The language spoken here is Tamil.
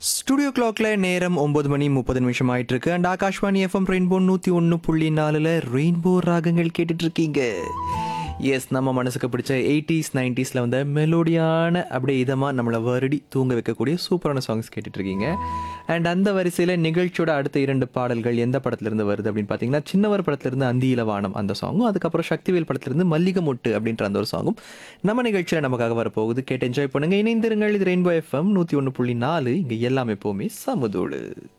ஸ்டுடியோ கிளாக்ல நேரம் ஒன்பது மணி முப்பது நிமிஷம் ஆயிட்டு இருக்கு அண்ட் ஆகாஷ்வாணி எஃப்எம் ரெயின்போ நூத்தி ஒன்று புள்ளி நாலுல ரெயின்போ ராகங்கள் கேட்டுட்டு இருக்கீங்க எஸ் நம்ம மனசுக்கு பிடிச்ச எயிட்டிஸ் நைன்டிஸில் வந்த மெலோடியான அப்படியே இதமாக நம்மளை வருடி தூங்க வைக்கக்கூடிய சூப்பரான சாங்ஸ் கேட்டுட்டு இருக்கீங்க அண்ட் அந்த வரிசையில் நிகழ்ச்சியோட அடுத்த இரண்டு பாடல்கள் எந்த படத்துலேருந்து வருது அப்படின்னு பார்த்தீங்கன்னா சின்னவர் படத்துலேருந்து அந்தியில வானம் அந்த சாங்கும் அதுக்கப்புறம் சக்திவேல் படத்துலேருந்து மல்லிகை மொட்டு அப்படின்ற அந்த ஒரு சாங்கும் நம்ம நிகழ்ச்சியில் நமக்காக வரப்போகுது கேட்டு என்ஜாய் பண்ணுங்க இணைந்திருங்கள் இது ரெயின்போ எஃப்எம் நூற்றி ஒன்று புள்ளி நாலு இங்கே எல்லாமே எப்போவுமே சமதோடு